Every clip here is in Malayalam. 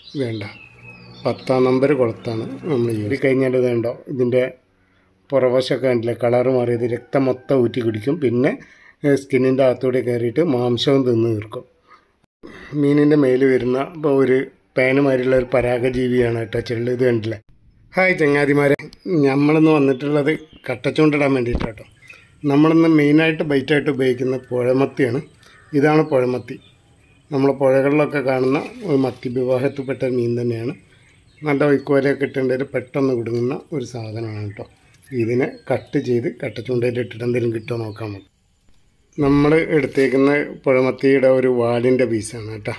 വേണ്ട പത്താം നമ്പർ കുളത്താണ് നമ്മൾ ഈ കഴിഞ്ഞാൽ വേണ്ടോ ഇതിൻ്റെ പുറവശമൊക്കെ കണ്ടില്ലേ കളറ് മാറിയത് രക്തം മൊത്തം ഊറ്റി കുടിക്കും പിന്നെ സ്കിന്നിൻ്റെ അകത്തൂടെ കയറിയിട്ട് മാംസവും തിന്ന് തീർക്കും മീനിൻ്റെ മേല് വരുന്ന ഇപ്പോൾ ഒരു പേനുമാരിയുള്ള ഒരു പരാഗജീവിയാണ് കേട്ടോ ചെള്ളു ഇത് കണ്ടില്ലേ ഹായ് ചങ്ങാതിമാരെ നമ്മളിന്ന് വന്നിട്ടുള്ളത് കട്ടച്ചൂണ്ടിടാൻ വേണ്ടിയിട്ടാണ് കേട്ടോ നമ്മളിന്ന് മെയിനായിട്ട് ബൈറ്റായിട്ട് ഉപയോഗിക്കുന്ന പുഴമത്തിയാണ് ഇതാണ് പുഴമത്തി നമ്മൾ പുഴകളിലൊക്കെ കാണുന്ന ഒരു മത്തി വിവാഹത്തിൽപ്പെട്ട മീൻ തന്നെയാണ് നല്ല വൈക്കോലൊക്കെ ഇട്ടുണ്ടെങ്കിൽ പെട്ടെന്ന് കുടുങ്ങുന്ന ഒരു സാധനമാണ് കേട്ടോ ഇതിനെ കട്ട് ചെയ്ത് കട്ടച്ചൂണ്ടയിൽ ഇട്ടിട്ട് എന്തെങ്കിലും കിട്ടുമോ നോക്കാം നമുക്ക് നമ്മൾ എടുത്തേക്കുന്ന പുഴമത്തിയുടെ ഒരു വാലിൻ്റെ പീസാണ് കേട്ടോ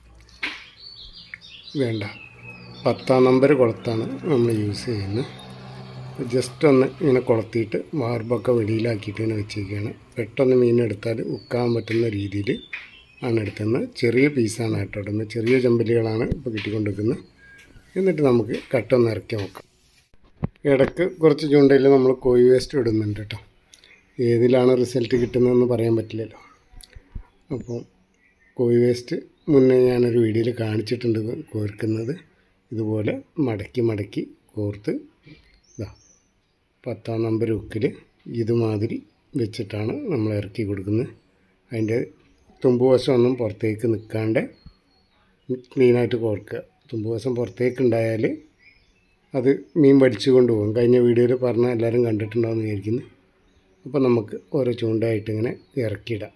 വേണ്ട പത്താം നമ്പർ കുളത്താണ് നമ്മൾ യൂസ് ചെയ്യുന്നത് ജസ്റ്റ് ഒന്ന് ഇങ്ങനെ കുളത്തിയിട്ട് വാർബൊക്കെ വെളിയിലാക്കിയിട്ട് ഇങ്ങനെ വെച്ചിരിക്കുകയാണ് പെട്ടെന്ന് മീൻ എടുത്താൽ ഉക്കാൻ പറ്റുന്ന രീതിയിൽ ആണ് എടുക്കുന്നത് ചെറിയ പീസാണ് കേട്ടോ ഇടുന്നത് ചെറിയ ചെമ്പല്ലികളാണ് ഇപ്പോൾ കിട്ടിക്കൊണ്ടിരിക്കുന്നത് എന്നിട്ട് നമുക്ക് കട്ടൊന്ന് ഇറക്കി നോക്കാം ഇടയ്ക്ക് കുറച്ച് ചൂണ്ടയിൽ നമ്മൾ കോഴി വേസ്റ്റ് ഇടുന്നുണ്ട് കേട്ടോ ഏതിലാണ് റിസൾട്ട് കിട്ടുന്നതെന്ന് പറയാൻ പറ്റില്ലല്ലോ അപ്പോൾ കോഴി വേസ്റ്റ് മുന്നേ ഞാനൊരു വീഡിയോയിൽ കാണിച്ചിട്ടുണ്ട് ഇത് കോർക്കുന്നത് ഇതുപോലെ മടക്കി മടക്കി കോർത്ത് ഇതാ പത്താം നമ്പർ ഉക്കിൽ ഇതുമാതിരി വെച്ചിട്ടാണ് നമ്മൾ ഇറക്കി കൊടുക്കുന്നത് അതിൻ്റെ തുമ്പുവശമൊന്നും പുറത്തേക്ക് നിൽക്കാണ്ട് ക്ലീനായിട്ട് കോർക്കുക തുമ്പുവശം പുറത്തേക്ക് ഉണ്ടായാൽ അത് മീൻ പഠിച്ചു കൊണ്ടുപോകും കഴിഞ്ഞ വീഡിയോയിൽ പറഞ്ഞ എല്ലാവരും കണ്ടിട്ടുണ്ടാവുമെന്ന് വിചാരിക്കുന്നു അപ്പോൾ നമുക്ക് ഓരോ ചൂണ്ടായിട്ട് ഇങ്ങനെ ഇറക്കിയിടാം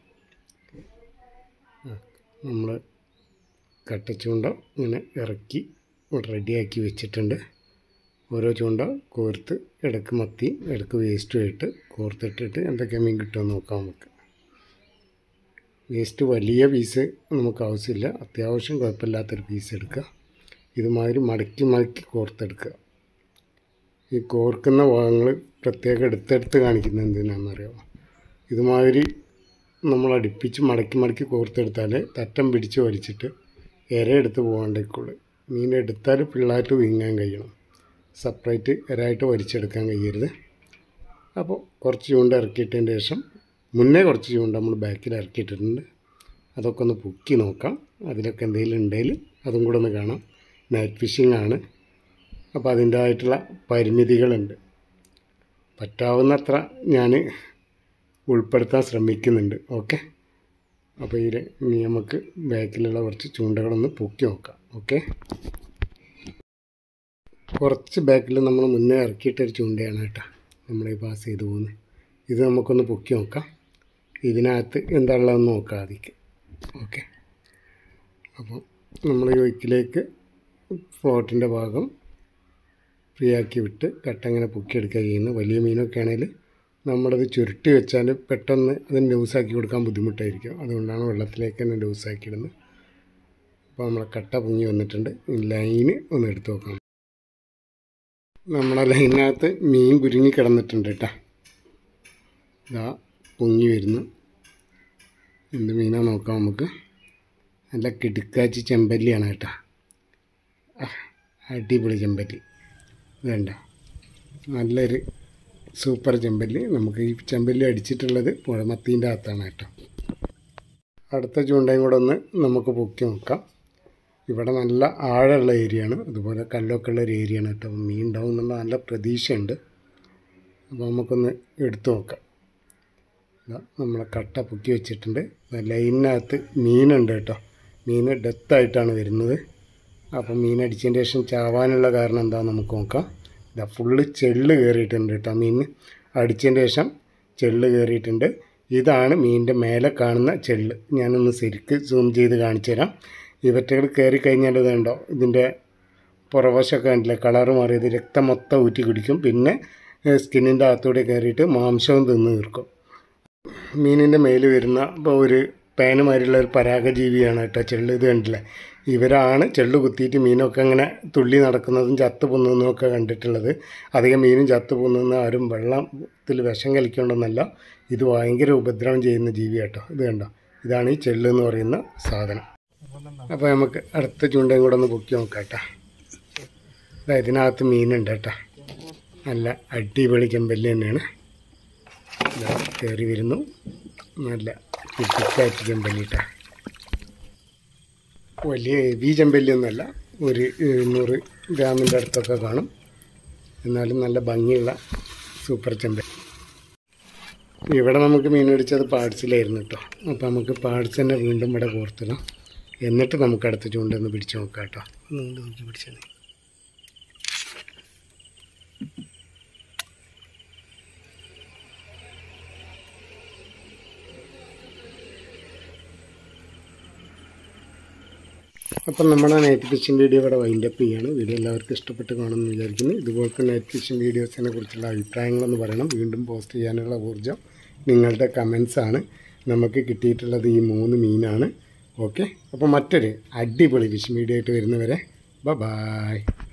നമ്മൾ കട്ടച്ചൂണ്ട ഇങ്ങനെ ഇറക്കി റെഡിയാക്കി വെച്ചിട്ടുണ്ട് ഓരോ ചൂണ്ട കോർത്ത് ഇടക്ക് മത്തി ഇടക്ക് വേസ്റ്റും ആയിട്ട് കോർത്തിട്ടിട്ട് എന്തൊക്കെ മീൻ കിട്ടുമെന്ന് നോക്കാം നമുക്ക് വേസ്റ്റ് വലിയ പീസ് നമുക്ക് ആവശ്യമില്ല അത്യാവശ്യം കുഴപ്പമില്ലാത്തൊരു പീസ് എടുക്കുക ഇതുമാതിരി മടക്കി മടക്കി കോർത്തെടുക്കുക ഈ കോർക്കുന്ന ഭാഗങ്ങൾ പ്രത്യേകം എടുത്തെടുത്ത് കാണിക്കുന്നത് എന്തിനാണെന്നറിയാമോ ഇതുമാതിരി നമ്മൾ അടുപ്പിച്ച് മടക്കി മടക്കി കോർത്തെടുത്താൽ തറ്റം പിടിച്ച് വലിച്ചിട്ട് ഇര എടുത്ത് പോകാണ്ടേക്കുള്ളൂ മീൻ എടുത്താൽ പിള്ളായിട്ട് വീങ്ങാൻ കഴിയണം സെപ്പറേറ്റ് ഇരയായിട്ട് വലിച്ചെടുക്കാൻ കഴിയരുത് അപ്പോൾ കുറച്ച് ചൂണ്ട ഇറക്കിയിട്ടതിന് ശേഷം മുന്നേ കുറച്ച് ചൂണ്ട നമ്മൾ ബാക്കിൽ ഇറക്കിയിട്ടുണ്ട് അതൊക്കെ ഒന്ന് പൊക്കി നോക്കാം അതിലൊക്കെ എന്തെങ്കിലും ഉണ്ടെങ്കിൽ അതും കൂടെ ഒന്ന് കാണാം നൈറ്റ് ഫിഷിംഗ് ആണ് അപ്പോൾ അതിൻ്റേതായിട്ടുള്ള പരിമിതികളുണ്ട് പറ്റാവുന്നത്ര ഞാൻ ഉൾപ്പെടുത്താൻ ശ്രമിക്കുന്നുണ്ട് ഓക്കെ അപ്പോൾ ഈ ര- ഇനി നമുക്ക് ബാക്കിലുള്ള കുറച്ച് ചൂണ്ടകളൊന്ന് പൊക്കി നോക്കാം ഓക്കെ കുറച്ച് ബാക്കിൽ നമ്മൾ മുന്നേ ഇറക്കിയിട്ടൊരു ചൂണ്ടയാണ് കേട്ടോ നമ്മളീ പാസ് ചെയ്ത് പോകുന്നത് ഇത് നമുക്കൊന്ന് പൊക്കി നോക്കാം ഇതിനകത്ത് എന്താ ഉള്ളതെന്ന് നോക്കാം ആദ്യം ഓക്കെ അപ്പോൾ നമ്മൾ ഈ ഒഴുക്കിലേക്ക് ഫ്ലോട്ടിൻ്റെ ഭാഗം ഫ്രീ ആക്കി വിട്ട് കട്ടങ്ങനെ പൊക്കിയെടുക്കുക ചെയ്യുന്നത് വലിയ മീനൊക്കെ ആണെങ്കിൽ നമ്മളത് ചുരുട്ടി വെച്ചാൽ പെട്ടെന്ന് അതിന് ലൂസാക്കി കൊടുക്കാൻ ബുദ്ധിമുട്ടായിരിക്കും അതുകൊണ്ടാണ് വെള്ളത്തിലേക്ക് തന്നെ ലൂസാക്കി ഇടുന്നത് അപ്പോൾ നമ്മളെ കട്ട പൊങ്ങി വന്നിട്ടുണ്ട് ഈ ലൈന് ഒന്ന് എടുത്ത് നോക്കാം നമ്മളെ ലൈനകത്ത് മീൻ കുരുങ്ങി കിടന്നിട്ടുണ്ട് കേട്ടോ ഇതാ പൊങ്ങി വരുന്നു എന്ത് മീനാ നോക്കാം നമുക്ക് നല്ല കിടുക്കാച്ചി ചെമ്പല്ലിയാണ് കേട്ടോ ആ, അടിപൊളി ചെമ്പല്ലി വേണ്ട നല്ലൊരു സൂപ്പർ ചെമ്പല്ലി നമുക്ക് ഈ ചെമ്പല്ലി അടിച്ചിട്ടുള്ളത് പുഴമത്തീൻ്റെ അകത്താണ് കേട്ടോ അടുത്ത ചൂണ്ടയും കൂടെ ഒന്ന് നമുക്ക് പൊക്കി നോക്കാം ഇവിടെ നല്ല ആഴമുള്ള ഏരിയയാണ് അതുപോലെ കല്ലൊക്കെ ഉള്ള ഒരു ഏരിയയാണ് കേട്ടോ അപ്പോൾ മീൻ ഉണ്ടാവും എന്നുള്ള നല്ല പ്രതീക്ഷയുണ്ട് അപ്പോൾ നമുക്കൊന്ന് എടുത്തു നോക്കാം ഇതാ നമ്മളെ കട്ട പൊക്കി വെച്ചിട്ടുണ്ട് ദാ ലൈനിനകത്ത് മീനുണ്ട് കേട്ടോ മീൻ ഡെത്തായിട്ടാണ് വരുന്നത് അപ്പം മീൻ അടിച്ചതിന് ശേഷം ചാവാനുള്ള കാരണം എന്താണെന്ന് നമുക്ക് നോക്കാം ഇതാ ഫുള്ള് ചെള്ള് കയറിയിട്ടുണ്ട് കേട്ടോ മീനിന് അടിച്ചതിന് ശേഷം ചെള്ള് കയറിയിട്ടുണ്ട് ഇതാണ് മീനിൻ്റെ മേലെ കാണുന്ന ചെള്ള് ഞാനൊന്ന് ശരിക്ക് സൂം ചെയ്ത് കാണിച്ചു തരാം ഇവറ്റകൾ കയറി കഴിഞ്ഞാൽ ഇതുണ്ടോ ഇതിൻ്റെ പുറവശമൊക്കെ കണ്ടില്ലേ കളറ് മാറിയത് രക്തം മൊത്തം ഊറ്റി കുടിക്കും പിന്നെ സ്കിന്നിൻ്റെ അകത്തൂടെ കയറിയിട്ട് മാംസവും തിന്ന് തീർക്കും മീനിൻ്റെ മേല് വരുന്ന ഇപ്പോൾ ഒരു പേനുമാരിയുള്ള ഒരു പരാഗജീവിയാണ് കേട്ടോ ചെള്ള് ഇത് കണ്ടില്ലേ ഇവരാണ് ചെള്ള് കുത്തിയിട്ട് മീനൊക്കെ അങ്ങനെ തുള്ളി നടക്കുന്നതും ചത്തു പൊന്നുന്നതും ഒക്കെ കണ്ടിട്ടുള്ളത് അധികം മീനും ചത്തു പൊന്നുന്ന ആരും വെള്ളത്തിൽ വിഷം കലിക്കൊണ്ടെന്നല്ല ഇത് ഭയങ്കര ഉപദ്രവം ചെയ്യുന്ന ജീവി കേട്ടോ ഇത് കണ്ടോ ഇതാണ് ഈ ചെള്ള് എന്ന് പറയുന്ന സാധനം അപ്പോൾ നമുക്ക് അടുത്ത ചൂണ്ടയും കൂടെ ഒന്ന് പൊക്കി നോക്കാം കേട്ടോ ദാ ഇതിനകത്ത് മീനുണ്ട് കേട്ടോ നല്ല അടിപൊളി ചെമ്പല്ലി തന്നെയാണ് ഇതാ കയറി വരുന്നു നല്ല കുട്ടിക്കാറ്റ് ചെമ്പല്ലി കേട്ടോ വലിയ ഹെവി ചെമ്പല്ലി ഒന്നുമല്ല ഒരു എഴുന്നൂറ് ഗ്രാമിൻ്റെ അടുത്തൊക്കെ കാണും എന്നാലും നല്ല ഭംഗിയുള്ള സൂപ്പർ ചെമ്പ ഇവിടെ നമുക്ക് മീൻ പിടിച്ചത് പാഴ്സിലായിരുന്നു കേട്ടോ അപ്പോൾ നമുക്ക് പാഴ്സ് തന്നെ വീണ്ടും ഇവിടെ കോർത്തിടാം എന്നിട്ട് നമുക്ക് അടുത്ത ചൂണ്ടൊന്ന് പിടിച്ച് നോക്കാം കേട്ടോ ഒന്ന് കൊണ്ട് നോക്കി പിടിച്ചത് അപ്പം നമ്മുടെ നൈറ്റ് ഫിഷിംഗ് വീഡിയോ ഇവിടെ വൈൻഡപ്പ് ചെയ്യാണ് വീഡിയോ എല്ലാവർക്കും ഇഷ്ടപ്പെട്ട് കാണുമെന്ന് വിചാരിക്കുന്നു ഇതുപോലത്തെ നൈറ്റ് ഫിഷിംഗ് വീഡിയോസിനെ കുറിച്ചുള്ള അഭിപ്രായങ്ങളെന്ന് പറയണം വീണ്ടും പോസ്റ്റ് ചെയ്യാനുള്ള ഊർജ്ജം നിങ്ങളുടെ കമൻസ് ആണ് നമുക്ക് കിട്ടിയിട്ടുള്ളത് ഈ മൂന്ന് മീനാണ് ഓക്കെ അപ്പോൾ മറ്റൊരു അടിപൊളി ഫിഷിംഗ് വീഡിയോ ആയിട്ട് വരുന്നവരെ ബ ബായ്